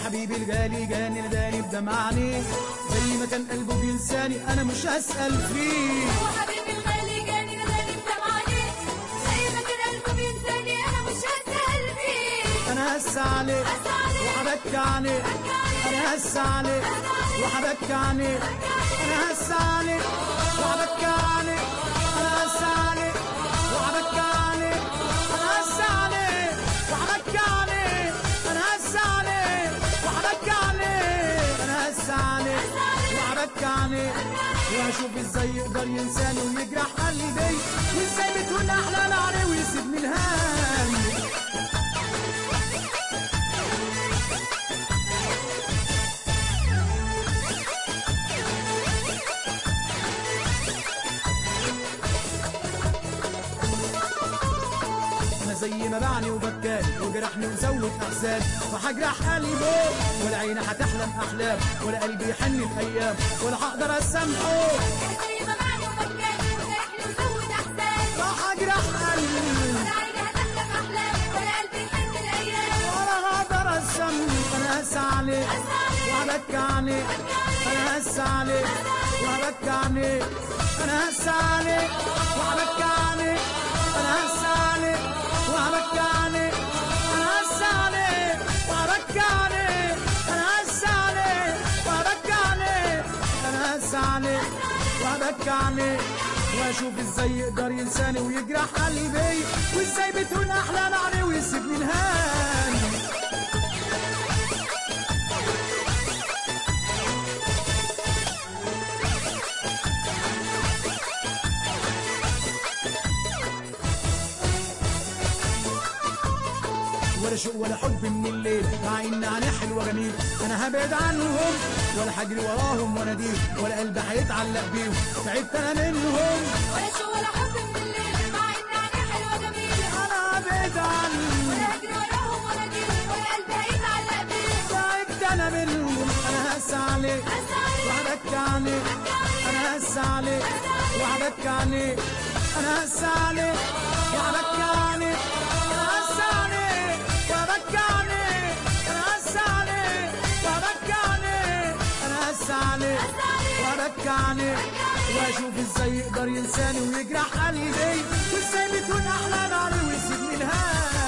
وحبيبي الغالي جاني نداني بدمع عينيه زي ما كان قلبه بينساني انا مش هسأل فيه وحبيبي الغالي جاني نداني بدمع عليه زي ما كان قلبه بينساني انا مش هسأل فيه انا هس عليه هس عليه. وحبك عليه انا هس عليه وحبك عليه انا هس عليه وحبك عليه انا هس عليه وحبك عليه انا هس عليه وحبك عليه انا هس عليه وحبك عليه انا هس عليه وحبك عليه واشوف ازاي يقدر ينساني ويجرح قلبي وازاي بتكون احلام عليه ويسيبني الهاني انا زي ما باعني وبكاني وجرحني وزود احزان وهجرح قلبه ولا عيني هتحلم احلام ولا قلبي يحن الايام ولا هقدر اسامحه زي ما معني وبكاني وجرحني وزود احزاني وهجرح قلبي ولا عيني هتحلم احلام ولا قلبي يحن الايام ولا هقدر اسامحه انا هس عليه وهبكي عليه انا هس عليه وهبكي عليه انا هس عليه وهبكي عليه انا هس عليه وهبكي عليه انا هس عليه وهبكي عليه انا هس عليه وهبكي عليه انا هس عليه وهبكي عليه واشوف ازاي يقدر ينساني ويجرح قلبي وازاي بتهون احلام عليه ويسيبني الهاني ولا شوق ولا حب من الليل مع ان انا حلوه جميل انا هبعد عنهم ولا هجري وراهم واناديهم ولا قلبي هيتعلق بيهم تعبت انا منهم ولا شو ولا حب من الليل مع ان انا حلوه جميله انا هبعد عنهم ولا اجري وراهم ولا اجيب ولا قلبي هيتعلق بيهم تعبت انا منهم انا هس عليك هس عليك. وهبكي عليك انا هس عليك وهبكي عليك انا هس عليك وهبكي عليك انا هس عليك وهبكي عليك انا هس عليك وهبكي عليك انا هس عليك وهبكي عليك واشوف ازاي يقدر ينساني ويجرح قلبي وازاي بتكون احلام عليه ويسيبني الهام